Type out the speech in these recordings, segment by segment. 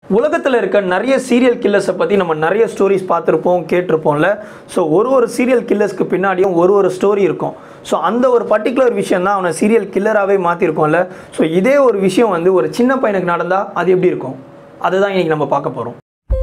உலகத்தில் இருக்க நிறைய சீரியல் கில்லர்ஸை பற்றி நம்ம நிறைய ஸ்டோரிஸ் பார்த்துருப்போம் கேட்டிருப்போம்ல ஸோ ஒரு ஒரு சீரியல் கில்லர்ஸ்க்கு பின்னாடியும் ஒரு ஒரு ஸ்டோரி இருக்கும் ஸோ அந்த ஒரு பர்டிகுலர் விஷயம் தான் அவனை சீரியல் கில்லராகவே மாற்றிருக்கோம்ல ஸோ இதே ஒரு விஷயம் வந்து ஒரு சின்ன பையனுக்கு நடந்தால் அது எப்படி இருக்கும் அதுதான் இன்னைக்கு நம்ம பார்க்க போகிறோம்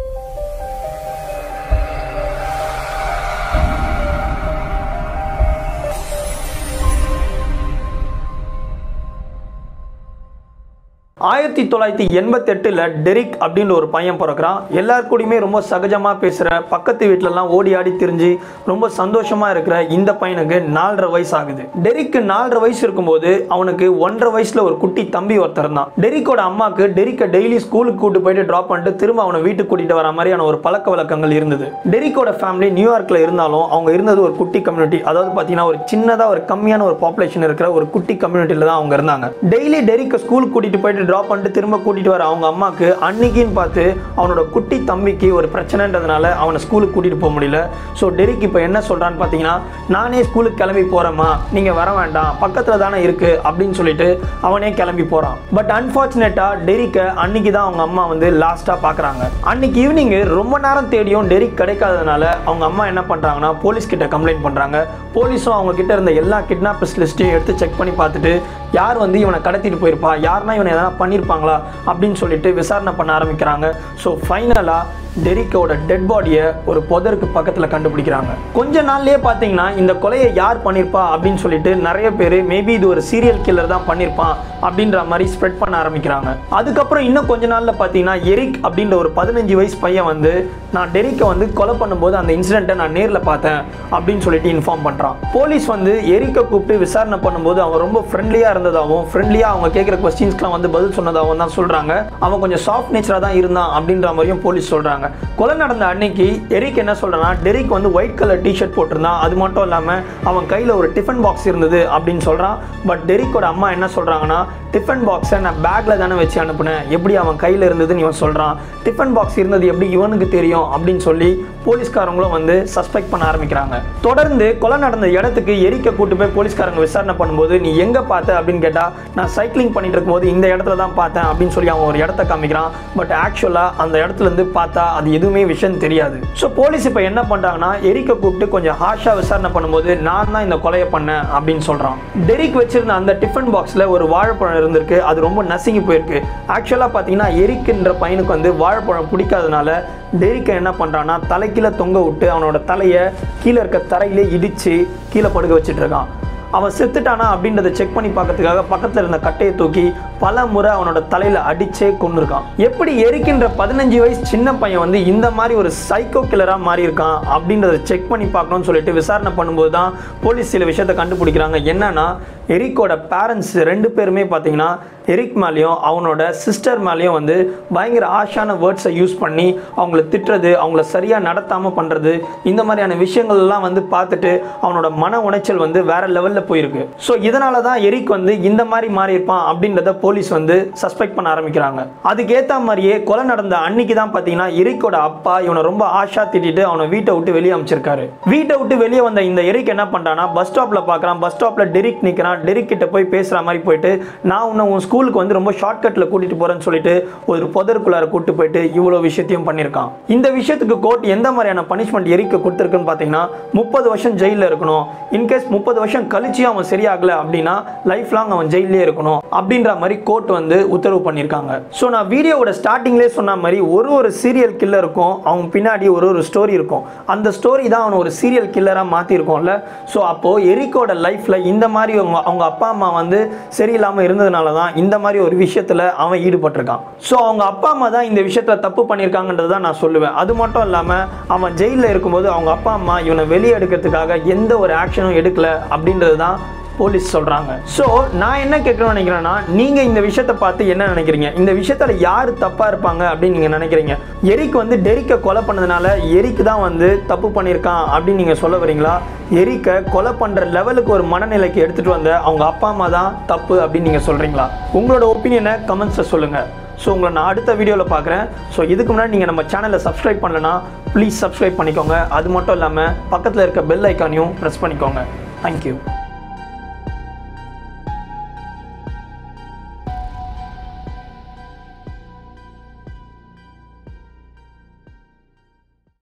ஆயிரத்தி தொள்ளாயிரத்தி எண்பத்தெட்டில் டெரிக் அப்படின்ற ஒரு பையன் பிறக்கிறான் எல்லார் கூடயுமே ரொம்ப சகஜமாக பேசுகிற பக்கத்து வீட்டிலலாம் ஓடி ஆடி திரிஞ்சு ரொம்ப சந்தோஷமாக இருக்கிற இந்த பையனுக்கு நாலரை வயசு ஆகுது டெரிக்கு நாலரை வயசு இருக்கும்போது அவனுக்கு ஒன்றரை வயசில் ஒரு குட்டி தம்பி ஒருத்தர் தான் டெரிக்கோட அம்மாவுக்கு டெரிக்கை டெய்லி ஸ்கூலுக்கு கூட்டு போயிட்டு ட்ராப் பண்ணிட்டு திரும்ப அவனை வீட்டுக்கு கூட்டிகிட்டு வர மாதிரியான ஒரு பழக்க வழக்கங்கள் இருந்தது டெரிக்கோட ஃபேமிலி நியூயார்க்கில் இருந்தாலும் அவங்க இருந்தது ஒரு குட்டி கம்யூனிட்டி அதாவது பார்த்தீங்கன்னா ஒரு சின்னதாக ஒரு கம்மியான ஒரு பாப்புலேஷன் இருக்கிற ஒரு குட்டி கம்யூனிட்டியில் தான் அவங்க இருந்தாங்க டெய்லி டெரிக்கை ஸ்கூலுக்கு கூட்டிகிட்டு போயிட்டு ட்ராப் பண்ணிட்டு திரும்ப கூட்டிட்டு வர அவங்க அம்மாவுக்கு அன்னைக்குன்னு பார்த்து அவனோட குட்டி தம்பிக்கு ஒரு பிரச்சனைன்றதுனால அவனை ஸ்கூலுக்கு கூட்டிட்டு போக முடியல ஸோ டெரிக் இப்போ என்ன சொல்றான்னு பார்த்தீங்கன்னா நானே ஸ்கூலுக்கு கிளம்பி போறேம்மா நீங்க வர வேண்டாம் பக்கத்துல தானே இருக்கு அப்படின்னு சொல்லிட்டு அவனே கிளம்பி போறான் பட் அன்பார்ச்சுனேட்டா டெரிக்கை அன்னைக்கு தான் அவங்க அம்மா வந்து லாஸ்டா பாக்குறாங்க அன்னைக்கு ஈவினிங் ரொம்ப நேரம் தேடியும் டெரிக் கிடைக்காததுனால அவங்க அம்மா என்ன பண்றாங்கன்னா போலீஸ் கிட்ட கம்ப்ளைண்ட் பண்றாங்க போலீஸும் அவங்க கிட்ட இருந்த எல்லா கிட்னாப்பர்ஸ் லிஸ்ட்டையும் எடுத்து செக் பண்ணி பார்த்துட்டு யார் வந்து இவனை கடத்திட்டு போயிருப்பா யாருன்னா இவனை எதனா பண்ணியிருப்பாங்களா அப்படின்னு சொல்லிட்டு விசாரணை பண்ண ஆரம்பிக்கிறாங்க ஸோ ஃபைனலாக டெரிக்கோட டெட் பாடியை ஒரு புதருக்கு பக்கத்தில் கண்டுபிடிக்கிறாங்க கொஞ்ச நாள்லயே பார்த்தீங்கன்னா இந்த கொலையை யார் பண்ணியிருப்பா அப்படின்னு சொல்லிட்டு நிறைய பேர் மேபி இது ஒரு சீரியல் கில்லர் தான் பண்ணியிருப்பான் அப்படின்ற மாதிரி ஸ்ப்ரெட் பண்ண ஆரம்பிக்கிறாங்க அதுக்கப்புறம் இன்னும் கொஞ்ச நாளில் பார்த்தீங்கன்னா எரிக் அப்படின்ற ஒரு பதினஞ்சு வயசு பையன் வந்து நான் டெரிக்கை வந்து கொலை பண்ணும்போது அந்த இன்சிடென்ட்டை நான் நேரில் பார்த்தேன் அப்படின்னு சொல்லிட்டு இன்ஃபார்ம் பண்ணுறான் போலீஸ் வந்து எரிக்கை கூப்பிட்டு விசாரணை பண்ணும்போது அவன் ரொம்ப ஃப்ரெண்ட்லியாக இருந்ததாகவும் ஃப்ரெண்ட்லியாக அவங்க கேட்குற கொஸ்டின்ஸ்க்குலாம் வந்து பதில் சொன்னதாகவும் தான் சொல்கிறாங்க அவன் கொஞ்சம் சாஃப்ட் நேச்சராக தான் இருந்தான் அப்படின்ற மாதிரியும் போலீஸ் சொல்கிறாங்க கொலை நடந்த அன்னைக்கு எரிக் என்ன சொல்கிறான்னா டெரிக் வந்து ஒயிட் கலர் டிஷர்ட் போட்டிருந்தான் அது மட்டும் இல்லாமல் அவன் கையில் ஒரு டிஃபன் பாக்ஸ் இருந்தது அப்படின்னு சொல்கிறான் பட் டெரிக்கோட அம்மா என்ன சொல்கிறாங்கன்னா டிஃபன் பாக்ஸை நான் பேக்கில் தானே வச்சு அனுப்புனேன் எப்படி அவன் கையில் இருந்ததுன்னு இவன் சொல்கிறான் டிஃபன் பாக்ஸ் இருந்தது எப்படி இவனுக்கு தெரியும் அப்படின்னு சொல்லி போலீஸ்காரங்களும் வந்து சஸ்பெக்ட் பண்ண ஆரம்பிக்கிறாங்க தொடர்ந்து கொலை நடந்த இடத்துக்கு எரிக்க கூட்டு போய் போலீஸ்காரங்க விசாரணை பண்ணும்போது நீ எங்கே பார்த்த அப்படின்னு கேட்டால் நான் சைக்கிளிங் பண்ணிட்டு இருக்கும்போது இந்த இடத்துல தான் பார்த்தேன் அப்படின்னு சொல்லி அவன் ஒரு இடத்த காமிக்கிறான் பட் ஆக்சுவலாக அந்த இடத்துல இருந்து பார்த்தா அது எதுவுமே விஷயம் தெரியாது ஸோ போலீஸ் இப்போ என்ன பண்ணுறாங்கன்னா எரிக்க கூப்பிட்டு கொஞ்சம் ஹாஷாக விசாரணை பண்ணும்போது நான் தான் இந்த கொலையை பண்ணேன் அப்படின்னு சொல்கிறான் டெரிக் வச்சிருந்த அந்த டிஃபன் பாக்ஸில் ஒரு வாழைப்பழம் இருந்திருக்கு அது ரொம்ப நசுங்கி போயிருக்கு ஆக்சுவலாக பார்த்தீங்கன்னா எரிக்குன்ற பையனுக்கு வந்து வாழைப்பழம் பிடிக்காதனால டெரிக்கை என்ன பண்ணுறான்னா தலைக்கீழ தொங்க விட்டு அவனோட தலையை கீழே இருக்க தரையிலே இடித்து கீழே படுக்க வச்சுட்டு இருக்கான் அவன் செத்துட்டானா அப்படின்றத செக் பண்ணி பார்க்கறதுக்காக பக்கத்தில் இருந்த கட்டையை தூக்கி பல முறை அவனோட தலையில் அடிச்சே கொண்டிருக்கான் எப்படி எரிக்கின்ற பதினஞ்சு வயசு சின்ன பையன் வந்து இந்த மாதிரி ஒரு சைக்கோ கில்லராக மாறி இருக்கான் அப்படின்றத செக் பண்ணி பார்க்கணும்னு சொல்லிட்டு விசாரணை பண்ணும்போது தான் போலீஸ் சில விஷயத்தை கண்டுபிடிக்கிறாங்க என்னன்னா எரிக்கோட பேரண்ட்ஸ் ரெண்டு பேருமே பார்த்தீங்கன்னா எரிக் மேலேயும் அவனோட சிஸ்டர் மேலேயும் வந்து பயங்கர ஆஷான வேர்ட்ஸை யூஸ் பண்ணி அவங்கள திட்டுறது அவங்கள சரியாக நடத்தாமல் பண்ணுறது இந்த மாதிரியான விஷயங்கள்லாம் வந்து பார்த்துட்டு அவனோட மன உளைச்சல் வந்து வேற லெவலில் போயிருக்கு ஸோ இதனால தான் எரிக் வந்து இந்த மாதிரி மாறி இருப்பான் அப்படின்றத போலீஸ் வந்து சஸ்பெக்ட் பண்ண ஆரம்பிக்கிறாங்க அதுக்கேற்ற மாதிரியே கொலை நடந்த அன்னைக்கு தான் பார்த்தீங்கன்னா எரிக்கோட அப்பா இவனை ரொம்ப ஆஷா திட்டிட்டு அவனை வீட்டை விட்டு வெளியே அமைச்சிருக்காரு வீட்டை விட்டு வெளியே வந்த இந்த எரிக் என்ன பண்ணுறான்னா பஸ் ஸ்டாப்பில் பார்க்குறான் பஸ் ஸ்டாப்பில் டெரிக் நிற்கிறான் டெரிக் கிட்ட போய் பேசுகிற மாதிரி போயிட்டு நான் உன்னை உன் ஸ்கூலுக்கு வந்து ரொம்ப ஷார்ட்கட்டில் கூட்டிகிட்டு போகிறேன்னு சொல்லிட்டு ஒரு புதருக்குள்ளார கூட்டு போயிட்டு இவ்வளோ விஷயத்தையும் பண்ணியிருக்கான் இந்த விஷயத்துக்கு கோர்ட் எந்த மாதிரியான பனிஷ்மெண்ட் எரிக்க கொடுத்துருக்குன்னு பார்த்தீங்கன்னா முப்பது வருஷம் ஜெயிலில் இருக்கணும் இன்கேஸ் முப்பது வருஷம் கழிச்சு அவன் சரியாகல அப்படின்னா லைஃப் லாங் அவன் ஜெயிலே இருக்கணும் அப்படின்ற மாதிரி கோர்ட் வந்து உத்தரவு பண்ணியிருக்காங்க ஸோ நான் வீடியோவோட ஸ்டார்டிங்லேயே சொன்ன மாதிரி ஒரு ஒரு சீரியல் கில்லருக்கும் அவங்க பின்னாடி ஒரு ஒரு ஸ்டோரி இருக்கும் அந்த ஸ்டோரி தான் அவனை ஒரு சீரியல் கில்லராக மாற்றிருக்கோம்ல ஸோ அப்போது எரிக்கோட லைஃப்பில் இந்த மாதிரி அவங்க அவங்க அப்பா அம்மா வந்து சரியில்லாமல் இருந்ததுனால தான் இந்த மாதிரி ஒரு விஷயத்தில் அவன் ஈடுபட்டிருக்கான் ஸோ அவங்க அப்பா அம்மா தான் இந்த விஷயத்தில் தப்பு பண்ணியிருக்காங்கன்றது தான் நான் சொல்லுவேன் அது மட்டும் இல்லாமல் அவன் ஜெயிலில் இருக்கும்போது அவங்க அப்பா அம்மா இவனை வெளியே எடுக்கிறதுக்காக எந்த ஒரு ஆக்ஷனும் எடுக்கல அப்படின்றது தான் போலீஸ் சொல்கிறாங்க ஸோ நான் என்ன கேட்கணும்னு நினைக்கிறேன்னா நீங்கள் இந்த விஷயத்தை பார்த்து என்ன நினைக்கிறீங்க இந்த விஷயத்தில் யார் தப்பாக இருப்பாங்க அப்படின்னு நீங்கள் நினைக்கிறீங்க எரிக் வந்து டெரிக்கை கொலை பண்ணதுனால எரிக் தான் வந்து தப்பு பண்ணியிருக்கான் அப்படின்னு நீங்கள் சொல்ல வரீங்களா எரிக்கை கொலை பண்ணுற லெவலுக்கு ஒரு மனநிலைக்கு எடுத்துகிட்டு வந்த அவங்க அப்பா அம்மா தான் தப்பு அப்படின்னு நீங்கள் சொல்கிறீங்களா உங்களோட ஒப்பீனியனை கமெண்ட்ஸில் சொல்லுங்கள் ஸோ உங்களை நான் அடுத்த வீடியோவில் பார்க்குறேன் ஸோ இதுக்கு முன்னாடி நீங்கள் நம்ம சேனலை சப்ஸ்கிரைப் பண்ணலன்னா ப்ளீஸ் சப்ஸ்கிரைப் பண்ணிக்கோங்க அது மட்டும் இல்லாமல் பக்கத்தில் இருக்க பெல் ஐக்கானையும் ப்ரெஸ் பண்ணிக்கோங்க தேங்க்யூ